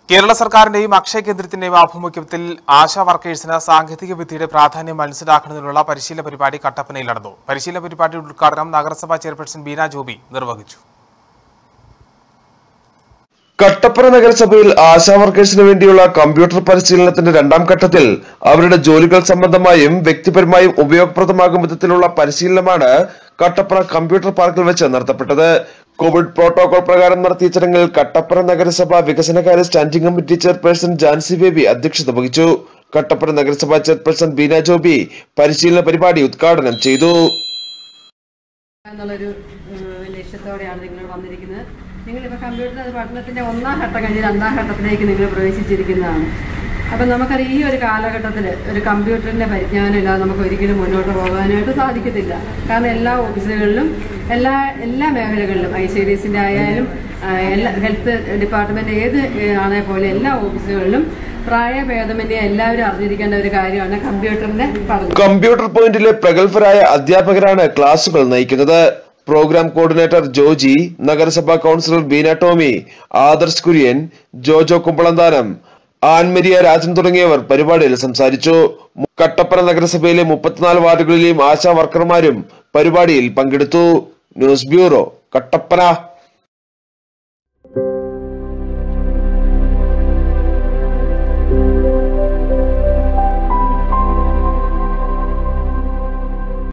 കേരള സർക്കാരിന്റെയും അക്ഷയ കേന്ദ്രത്തിന്റെയും ആഭിമുഖ്യത്തിൽ ആശാ വർക്കേഴ്സിന് സാങ്കേതിക വിദ്യയുടെ പ്രാധാന്യം മനസ്സിലാക്കുന്നതിനുള്ള പരിശീലന പരിപാടി കട്ടപ്പനയിൽ നടന്നു പരിശീലന പരിപാടിയുടെ ഉദ്ഘാടനം നഗരസഭാ ചെയർപേഴ്സൺ ബീന ജോബി നിർവഹിച്ചു കട്ടപ്പന നഗരസഭയിൽ ആശാ വർക്കേഴ്സിന് വേണ്ടിയുള്ള കമ്പ്യൂട്ടർ പരിശീലനത്തിന്റെ രണ്ടാം ഘട്ടത്തിൽ അവരുടെ ജോലികൾ സംബന്ധമായും വ്യക്തിപരമായും ഉപയോഗപ്രദമാകും വിധത്തിലുള്ള പരിശീലനമാണ് കട്ടപ്പന കമ്പ്യൂട്ടർ പാർക്കിൽ വെച്ച് നടത്തപ്പെട്ടത് കോവിഡ് പ്രോട്ടോകോൾ പ്രകാരം നടത്തിയ ചടങ്ങിൽ കട്ടപ്പന നഗരസഭ വികസനകാര്യ standing committee chairperson Jancy Baby അധ്യക്ഷത വഹിച്ചു കട്ടപ്പന നഗരസഭാ ചെയർപേഴ്സൺ ബീന ജോബി പരിശീലന പരിപാടി ഉദ്ഘാടനം ചെയ്തു എന്നുള്ളൊരു ഏഹ്, ലക്ഷ്യത്തോടെയാണ് നിങ്ങൾ വന്നിരിക്കുന്നത് നിങ്ങളിപ്പോൾ കമ്പ്യൂട്ടർ പഠനത്തിൻ്റെ ഒന്നാം ഘട്ടം കഴിഞ്ഞ് രണ്ടാം ഘട്ടത്തിലേക്ക് നിങ്ങൾ പ്രവേശിച്ചിരിക്കുന്നതാണ് അപ്പം നമുക്കറിയാം ഈ ഒരു കാലഘട്ടത്തിൽ ഒരു കമ്പ്യൂട്ടറിൻ്റെ പരിജ്ഞാനം ഇല്ലാതെ നമുക്ക് ഒരിക്കലും മുന്നോട്ട് പോകാനായിട്ട് സാധിക്കത്തില്ല കാരണം എല്ലാ ഓഫീസുകളിലും എല്ലാ എല്ലാ മേഖലകളിലും ഐ സി ഡി എസിൻ്റെ ആയാലും ആ, എല്ലാ ഹെൽത്ത് ഡിപ്പാർട്ട്മെൻറ്റ് ഏത് ഏഹ്, ആണേ പോലെ എല്ലാ ഓഫീസുകളിലും പ്രായഭേദമന്യേ എല്ലാവരും അറിഞ്ഞിരിക്കേണ്ട ഒരു കാര്യമാണ് കമ്പ്യൂട്ടറിൻ്റെ പഠനം കമ്പ്യൂട്ടർ പോയിന്റിലെ പ്രഗത്ഭരായ അധ്യാപകരാണ് ക്ലാസുകൾ നയിക്കുന്നത് പ്രോഗ്രാം കോർഡിനേറ്റർ ജോജി നഗരസഭാ കൗൺസിലർ ബീന ടോമി ആദർശ് കുര്യൻ ജോജോ കുമ്പളന്താനം ആൻമരിയ രാജൻ തുടങ്ങിയവർ പരിപാടിയിൽ സംസാരിച്ചു കട്ടപ്പന നഗരസഭയിലെ മുപ്പത്തിനാല് വാർഡുകളിലെയും ആശാ വർക്കർമാരും പരിപാടിയിൽ പങ്കെടുത്തു ന്യൂസ് ബ്യൂറോ കട്ടപ്പന